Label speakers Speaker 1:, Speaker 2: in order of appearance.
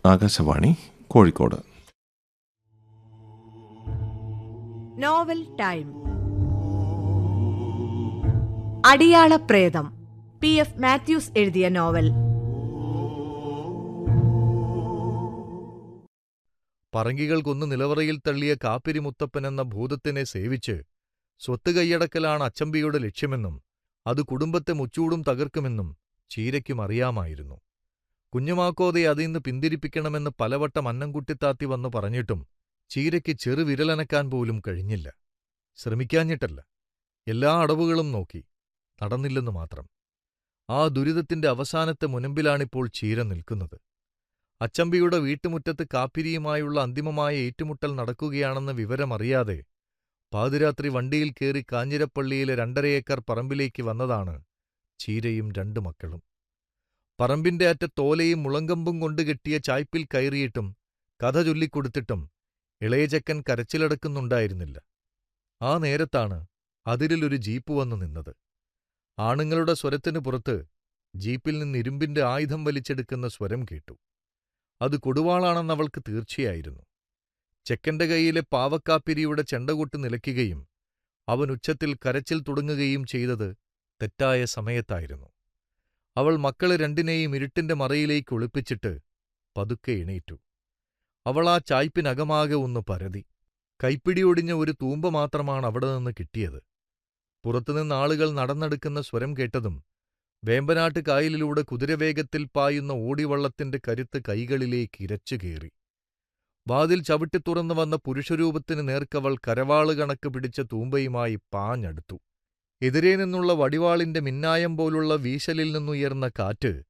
Speaker 1: Akashvani Kozhikode
Speaker 2: novel time Adiyala Pretham P F Mathews എഴുതിയ novel
Speaker 3: പറങ്കികൾക്കൊന്ന് നിലവറയിൽ തള്ളിയ കാപ്പിരി മുത്തപ്പൻ എന്ന ഭൂതത്തിനെ സേവിച്ച് സ്വത്ത് കൈയടക്കലാണ് അച്ചമ്പിയുടെ ലക്ഷ്യമെന്നും അത് കുടുംബത്തെ മുച്ചൂടും തകർക്കുമെന്നും ചീരയ്ക്കും അറിയാമായിരുന്നു കുഞ്ഞുമാക്കോതെ അതിന്ന് പിന്തിരിപ്പിക്കണമെന്ന് പലവട്ടം അന്നംകുട്ടിത്താത്തി വന്നു പറഞ്ഞിട്ടും ചീരയ്ക്ക് ചെറുവിരലനക്കാൻ പോലും കഴിഞ്ഞില്ല ശ്രമിക്കാഞ്ഞിട്ടല്ല എല്ലാ അടവുകളും നോക്കി നടന്നില്ലെന്നു മാത്രം ആ ദുരിതത്തിന്റെ അവസാനത്തെ മുനമ്പിലാണിപ്പോൾ ചീര നിൽക്കുന്നത് അച്ചമ്പിയുടെ വീട്ടുമുറ്റത്ത് കാപ്പിരിയുമായുള്ള അന്തിമമായ ഏറ്റുമുട്ടൽ നടക്കുകയാണെന്ന വിവരമറിയാതെ പാതിരാത്രി വണ്ടിയിൽ കയറി കാഞ്ഞിരപ്പള്ളിയിലെ രണ്ടരയേക്കർ പറമ്പിലേക്ക് വന്നതാണ് ചീരയും രണ്ടു മക്കളും പറമ്പിന്റെ അറ്റ തോലയും മുളങ്കമ്പും കൊണ്ട് കെട്ടിയ ചായ്പിൽ കയറിയിട്ടും കഥ ചൊല്ലിക്കൊടുത്തിട്ടും ഇളയചക്കൻ കരച്ചിലടക്കുന്നുണ്ടായിരുന്നില്ല ആ നേരത്താണ് അതിരിലൊരു ജീപ്പ് വന്നു നിന്നത് ആണുങ്ങളുടെ സ്വരത്തിനു പുറത്ത് ജീപ്പിൽ നിന്ന് ഇരുമ്പിന്റെ ആയുധം വലിച്ചെടുക്കുന്ന സ്വരം കേട്ടു അത് കൊടുവാളാണെന്നവൾക്ക് തീർച്ചയായിരുന്നു ചെക്കന്റെ കൈയിലെ പാവക്കാപ്പിരിയുടെ ചെണ്ടകൊട്ട് നിലയ്ക്കുകയും അവൻ ഉച്ചത്തിൽ കരച്ചിൽ തുടങ്ങുകയും ചെയ്തത് തെറ്റായ സമയത്തായിരുന്നു അവൾ മക്കളെ രണ്ടിനെയും ഇരുട്ടിന്റെ മറയിലേക്ക് ഒളിപ്പിച്ചിട്ട് പതുക്കെ എണീറ്റു അവൾ ആ ചായ്പിനകമാകെ ഒന്ന് പരതി കൈപ്പിടിയൊടിഞ്ഞ ഒരു തൂമ്പ മാത്രമാണ് അവിടെ നിന്ന് കിട്ടിയത് പുറത്തുനിന്ന് ആളുകൾ നടന്നെടുക്കുന്ന സ്വരം കേട്ടതും വേമ്പനാട്ട് കായലിലൂടെ കുതിരവേഗത്തിൽ പായുന്ന ഓടിവള്ളത്തിന്റെ കരുത്ത് കൈകളിലേക്ക് ഇരച്ചുകേറി വാതിൽ ചവിട്ടി തുറന്നു വന്ന പുരുഷരൂപത്തിന് നേർക്കവൾ കരവാള് കണക്ക് പിടിച്ച തൂമ്പയുമായി പാഞ്ഞടുത്തു എതിരെ നിന്നുള്ള വടിവാളിന്റെ മിന്നായം പോലുള്ള വീശലിൽ നിന്നുയർന്ന കാറ്റ്